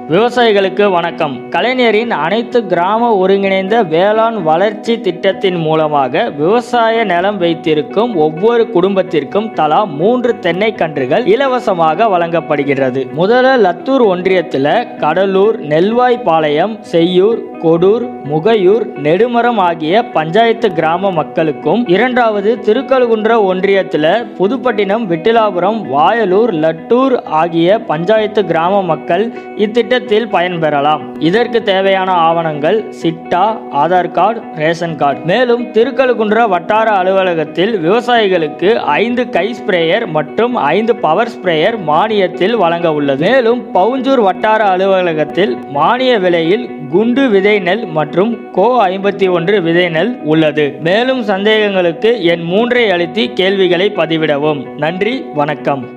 விவசாயிகளுக்கு வணக்கம் கலைஞரின் அனைத்து கிராம ஒருங்கிணைந்த வேளாண் வளர்ச்சி திட்டத்தின் மூலமாக விவசாய நிலம் வைத்திருக்கும் ஒவ்வொரு குடும்பத்திற்கும் தலா மூன்று தென்னை கன்றுகள் இலவசமாக வழங்கப்படுகிறது முதல்ல லத்தூர் ஒன்றியத்தில் கடலூர் நெல்வாய்ப்பாளையம் செய்யூர் கொடூர் முகையூர் நெடுமரம் ஆகிய பஞ்சாயத்து கிராம மக்களுக்கும் இரண்டாவது திருக்கழுகுன்ற ஒன்றியத்தில் புதுப்பட்டினம் விட்டிலாபுரம் வாயலூர் லட்டூர் ஆகிய பஞ்சாயத்து கிராம மக்கள் இத்திட்டத்தில் பயன்பெறலாம் இதற்கு தேவையான ஆவணங்கள் சிட்டா ஆதார் கார்டு ரேஷன் கார்டு மேலும் திருக்கழுகுன்ற வட்டார அலுவலகத்தில் விவசாயிகளுக்கு ஐந்து கை ஸ்ப்ரேயர் மற்றும் ஐந்து பவர் ஸ்ப்ரேயர் மானியத்தில் வழங்க உள்ளது மேலும் பவுஞ்சூர் வட்டார அலுவலகத்தில் மானிய விலையில் குண்டு விதை நெல் மற்றும் கோ ஐம்பத்தி ஒன்று விதை நெல் உள்ளது மேலும் சந்தேகங்களுக்கு என் மூன்றை அழுத்தி கேள்விகளை பதிவிடவும் நன்றி வணக்கம்